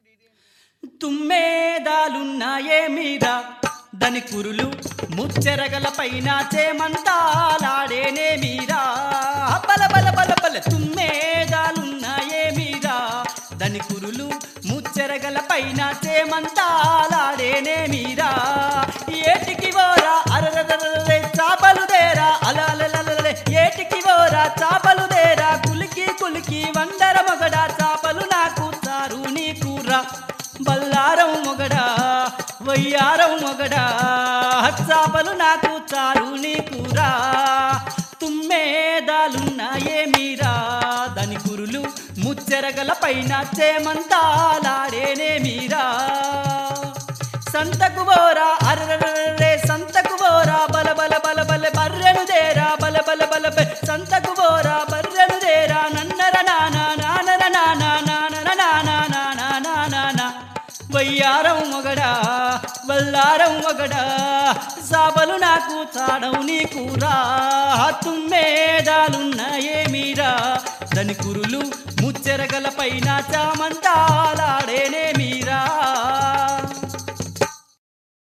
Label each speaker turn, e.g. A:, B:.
A: తుమ్మేదాలున్నాయేమీరా దాని కురులు ముచ్చెరగల పైన చేమంతాలాడేనే మీరా బల బల బల బల తుమ్మేదాలున్నాయేమీరా దాని కురులు ముచ్చెరగల పైన చేమంతాలాడేనే మీరా ఏటికి ఓరా అరరరరే చాపలు దేరా అలలలలలే ఏటికి ఓరా చాపలు దేరా కులికి కులికి వందర మొగడా చాపలు నాకు చారు నీ కూర బల్లారం మొగడా వయ్యారం మొగడా చాపలు నాకు చారు నీ కూర తుమ్మేదాలున్నాయే మీరా దాని కురులు ముచ్చెరగల పైన చేమంతాలాడేనే మీరా సంతకు బోరా అర్రరే సంతకు బోరా బల బల బల బల బర్రెను దేరా బల బల బల బల సంతకు బోరా బర్రెను దేరా నన్నర నానా నానర నానా నానర నానా నానా నానా వయ్యారం మొగడా వల్లారం మొగడా సాబలు నాకు చాడవు నీ కూరా తుమ్మేదాలున్నాయే మీరా దాని కురులు ముచ్చెరగల పైన చామంతాలాడేనే మీరా